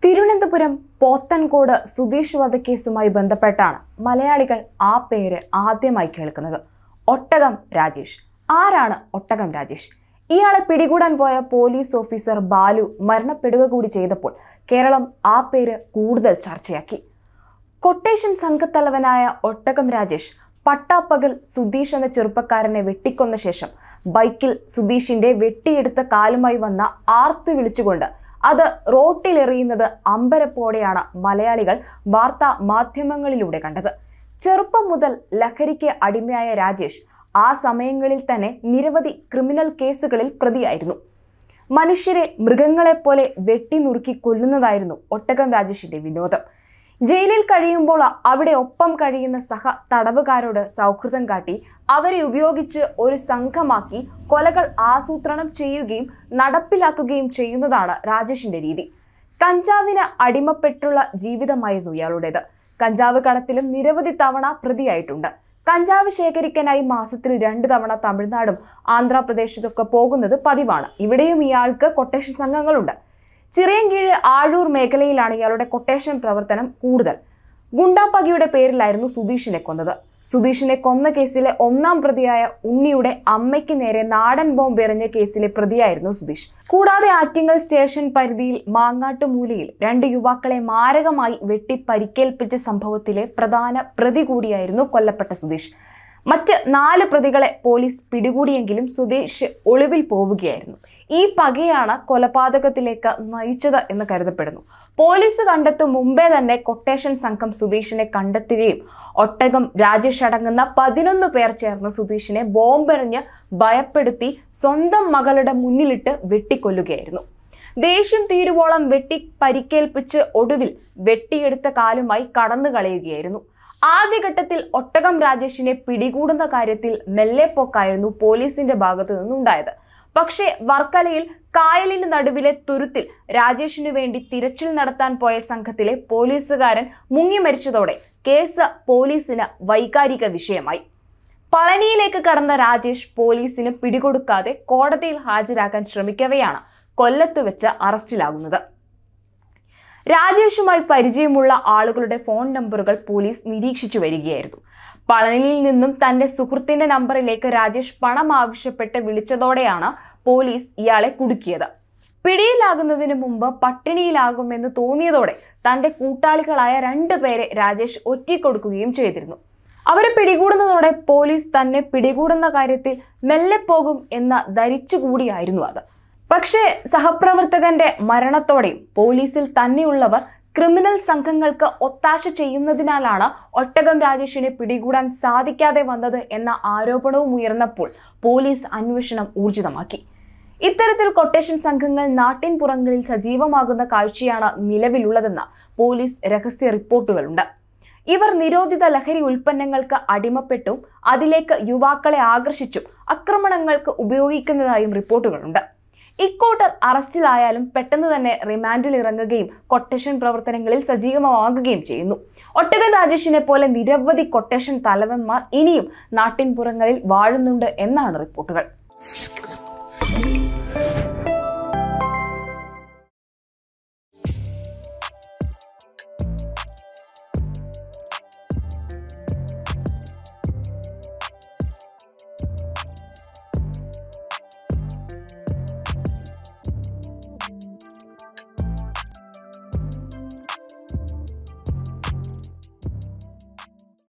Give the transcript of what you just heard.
തിരുവനന്തപുരം പോത്തൻകോട് സുധീഷ് വധക്കേസുമായി ബന്ധപ്പെട്ടാണ് മലയാളികൾ ആ പേര് ആദ്യമായി കേൾക്കുന്നത് ഒട്ടകം രാജേഷ് ആരാണ് ഒട്ടകം രാജേഷ് ഇയാളെ പിടികൂടാൻ പോയ പോലീസ് ഓഫീസർ ബാലു മരണപ്പെടുക കൂടി ചെയ്തപ്പോൾ കേരളം ആ പേര് കൂടുതൽ ചർച്ചയാക്കി കൊട്ടേഷൻ സംഘത്തലവനായ ഒട്ടകം രാജേഷ് പട്ടാപ്പകൽ സുധീഷ് എന്ന ചെറുപ്പക്കാരനെ വെട്ടിക്കൊന്ന ശേഷം ബൈക്കിൽ സുധീഷിന്റെ വെട്ടിയെടുത്ത കാലുമായി വന്ന ആർത്ത് വിളിച്ചുകൊണ്ട് അത് റോട്ടിലെറിയുന്നത് അമ്പരപ്പോടെയാണ് മലയാളികൾ വാർത്താ മാധ്യമങ്ങളിലൂടെ കണ്ടത് ചെറുപ്പം മുതൽ ലഹരിക്ക് അടിമയായ രാജേഷ് ആ സമയങ്ങളിൽ തന്നെ നിരവധി ക്രിമിനൽ കേസുകളിൽ പ്രതിയായിരുന്നു മനുഷ്യരെ മൃഗങ്ങളെപ്പോലെ വെട്ടി നുറുക്കി കൊല്ലുന്നതായിരുന്നു ഒട്ടകം രാജേഷിന്റെ വിനോദം ജയിലിൽ കഴിയുമ്പോൾ അവിടെ ഒപ്പം കഴിയുന്ന സഹ തടവുകാരോട് സൗഹൃദം കാട്ടി അവരെ ഉപയോഗിച്ച് ഒരു സംഘമാക്കി കൊലകൾ ആസൂത്രണം ചെയ്യുകയും നടപ്പിലാക്കുകയും ചെയ്യുന്നതാണ് രാജേഷിന്റെ രീതി കഞ്ചാവിന് അടിമപ്പെട്ടുള്ള ജീവിതമായിരുന്നു ഇയാളുടേത് കഞ്ചാവ് കടത്തിലും നിരവധി തവണ പ്രതിയായിട്ടുണ്ട് കഞ്ചാവ് ശേഖരിക്കാനായി മാസത്തിൽ രണ്ട് തവണ തമിഴ്നാടും ആന്ധ്രാപ്രദേശത്തൊക്കെ പോകുന്നത് പതിവാണ് ഇവിടെയും ഇയാൾക്ക് കൊട്ടേഷൻ സംഘങ്ങളുണ്ട് ചിറയൻകീഴ് ആഴൂർ മേഖലയിലാണ് ഇയാളുടെ കൊട്ടേഷൻ പ്രവർത്തനം കൂടുതൽ ഗുണ്ടാപ്പകിയുടെ പേരിലായിരുന്നു സുധീഷിനെ കൊന്നത് സുധീഷിനെ കൊന്ന കേസിലെ ഒന്നാം പ്രതിയായ ഉണ്ണിയുടെ അമ്മയ്ക്ക് നേരെ നാടൻ ബോംബ് എറിഞ്ഞ കേസിലെ പ്രതിയായിരുന്നു സുധീഷ് കൂടാതെ ആറ്റിങ്ങൽ സ്റ്റേഷൻ പരിധിയിൽ മാങ്ങാട്ടുമൂലയിൽ രണ്ട് യുവാക്കളെ മാരകമായി വെട്ടി പരിക്കേൽപ്പിച്ച സംഭവത്തിലെ പ്രധാന പ്രതി കൂടിയായിരുന്നു കൊല്ലപ്പെട്ട സുധീഷ് മറ്റ് നാല് പ്രതികളെ പോലീസ് പിടികൂടിയെങ്കിലും സുധീഷ് ഒളിവിൽ പോവുകയായിരുന്നു ഈ പകയാണ് കൊലപാതകത്തിലേക്ക് നയിച്ചത് എന്ന് കരുതപ്പെടുന്നു പോലീസ് കണ്ടെത്തും മുമ്പേ തന്നെ കൊട്ടേഷൻ സംഘം സുധീഷിനെ കണ്ടെത്തുകയും ഒട്ടകം രാജേഷ് അടങ്ങുന്ന പതിനൊന്ന് പേർ ചേർന്ന് സുധീഷിനെ ബോംബെറിഞ്ഞ് ഭയപ്പെടുത്തി സ്വന്തം മകളുടെ മുന്നിലിട്ട് വെട്ടിക്കൊല്ലുകയായിരുന്നു ദേഷ്യം തീരുവോളം വെട്ടി പരിക്കേൽപ്പിച്ച് ഒടുവിൽ വെട്ടിയെടുത്ത കാലുമായി കടന്നു കളയുകയായിരുന്നു ആദ്യഘട്ടത്തിൽ ഒട്ടകം രാജേഷിനെ പിടികൂടുന്ന കാര്യത്തിൽ മെല്ലെപ്പോക്കായിരുന്നു പോലീസിന്റെ ഭാഗത്തു നിന്നുണ്ടായത് പക്ഷേ വർക്കലയിൽ കായലിന് നടുവിലെ തുരുത്തിൽ രാജേഷിനു വേണ്ടി തിരച്ചിൽ നടത്താൻ പോയ സംഘത്തിലെ പോലീസുകാരൻ മുങ്ങി മരിച്ചതോടെ കേസ് പോലീസിന് വൈകാരിക വിഷയമായി പളനിയിലേക്ക് കടന്ന രാജേഷ് പോലീസിന് പിടികൊടുക്കാതെ കോടതിയിൽ ഹാജരാക്കാൻ ശ്രമിക്കവെയാണ് കൊല്ലത്ത് വെച്ച് അറസ്റ്റിലാകുന്നത് രാജേഷുമായി പരിചയമുള്ള ആളുകളുടെ ഫോൺ നമ്പറുകൾ പോലീസ് നിരീക്ഷിച്ചു വരികയായിരുന്നു പളനിയിൽ നിന്നും തന്റെ സുഹൃത്തിന്റെ നമ്പറിലേക്ക് രാജേഷ് പണം ആവശ്യപ്പെട്ട് വിളിച്ചതോടെയാണ് പോലീസ് ഇയാളെ കുടുക്കിയത് പിടിയിലാകുന്നതിന് മുമ്പ് പട്ടിണിയിലാകുമെന്ന് തോന്നിയതോടെ തന്റെ കൂട്ടാളികളായ രണ്ടുപേരെ രാജേഷ് ഒറ്റിക്കൊടുക്കുകയും ചെയ്തിരുന്നു അവരെ പിടികൂടുന്നതോടെ പോലീസ് തന്നെ പിടികൂടുന്ന കാര്യത്തിൽ മെല്ലെ പോകും എന്ന് ധരിച്ചുകൂടിയായിരുന്നു അത് പക്ഷേ സഹപ്രവർത്തകന്റെ മരണത്തോടെയും പോലീസിൽ തന്നെയുള്ളവർ ക്രിമിനൽ സംഘങ്ങൾക്ക് ഒത്താശ ചെയ്യുന്നതിനാലാണ് ഒട്ടകം രാജേഷിനെ പിടികൂടാൻ സാധിക്കാതെ വന്നത് എന്ന ആരോപണവും ഉയർന്നപ്പോൾ പോലീസ് അന്വേഷണം ഊർജിതമാക്കി ഇത്തരത്തിൽ കൊട്ടേഷൻ സംഘങ്ങൾ നാട്ടിൻ പുറങ്ങളിൽ സജീവമാകുന്ന കാഴ്ചയാണ് നിലവിലുള്ളതെന്ന് പോലീസ് രഹസ്യ റിപ്പോർട്ടുകളുണ്ട് ഇവർ നിരോധിത ലഹരി ഉൽപ്പന്നങ്ങൾക്ക് അടിമപ്പെട്ടും അതിലേക്ക് യുവാക്കളെ ആകർഷിച്ചും ആക്രമണങ്ങൾക്ക് ഉപയോഗിക്കുന്നതായും റിപ്പോർട്ടുകളുണ്ട് ഇക്കൂട്ടർ അറസ്റ്റിലായാലും പെട്ടെന്ന് തന്നെ റിമാൻഡിൽ ഇറങ്ങുകയും കൊട്ടേഷൻ പ്രവർത്തനങ്ങളിൽ സജീവമാകുകയും ചെയ്യുന്നു ഒട്ടകൻ രാജേഷിനെ പോലെ നിരവധി കൊട്ടേഷൻ തലവന്മാർ ഇനിയും നാട്ടിൻപുറങ്ങളിൽ വാഴുന്നുണ്ട് എന്നാണ് റിപ്പോർട്ടുകൾ